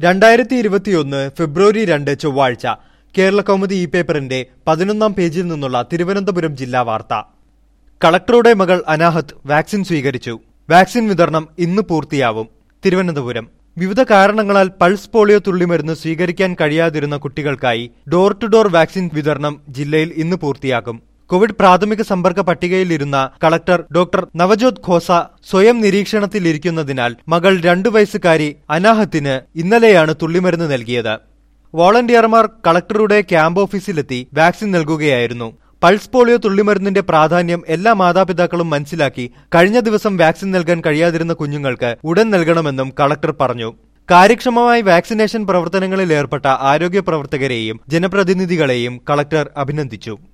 രണ്ടായിരത്തി ഇരുപത്തിയൊന്ന് ഫെബ്രുവരി രണ്ട് ചൊവ്വാഴ്ച കേരള കൗമുദി ഇ പേപ്പറിന്റെ പതിനൊന്നാം പേജിൽ നിന്നുള്ള തിരുവനന്തപുരം ജില്ലാ വാർത്ത കളക്ടറുടെ മകൾ അനാഹത്ത് വാക്സിൻ സ്വീകരിച്ചു വാക്സിൻ വിതരണം ഇന്ന് പൂർത്തിയാവും തിരുവനന്തപുരം വിവിധ കാരണങ്ങളാൽ പൾസ് പോളിയോ തുള്ളിമരുന്ന് സ്വീകരിക്കാൻ കഴിയാതിരുന്ന കുട്ടികൾക്കായി ഡോർ ടു ഡോർ വാക്സിൻ വിതരണം ജില്ലയിൽ ഇന്ന് പൂർത്തിയാക്കും കോവിഡ് പ്രാഥമിക സമ്പർക്ക പട്ടികയിലിരുന്ന കളക്ടർ ഡോക്ടർ നവജോത് ഖോസ സ്വയം നിരീക്ഷണത്തിലിരിക്കുന്നതിനാൽ മകൾ രണ്ടു വയസ്സുകാരി അനാഹത്തിന് ഇന്നലെയാണ് തുള്ളിമരുന്ന് നൽകിയത് വോളണ്ടിയർമാർ കളക്ടറുടെ ക്യാമ്പ് ഓഫീസിലെത്തി വാക്സിൻ നൽകുകയായിരുന്നു പൾസ് പോളിയോ തുള്ളിമരുന്നിന്റെ പ്രാധാന്യം എല്ലാ മാതാപിതാക്കളും മനസ്സിലാക്കി കഴിഞ്ഞ ദിവസം വാക്സിൻ നൽകാൻ കഴിയാതിരുന്ന കുഞ്ഞുങ്ങൾക്ക് ഉടൻ നൽകണമെന്നും കളക്ടർ പറഞ്ഞു കാര്യക്ഷമമായി വാക്സിനേഷൻ പ്രവർത്തനങ്ങളിൽ ഏർപ്പെട്ട ആരോഗ്യ പ്രവർത്തകരെയും ജനപ്രതിനിധികളെയും കളക്ടർ അഭിനന്ദിച്ചു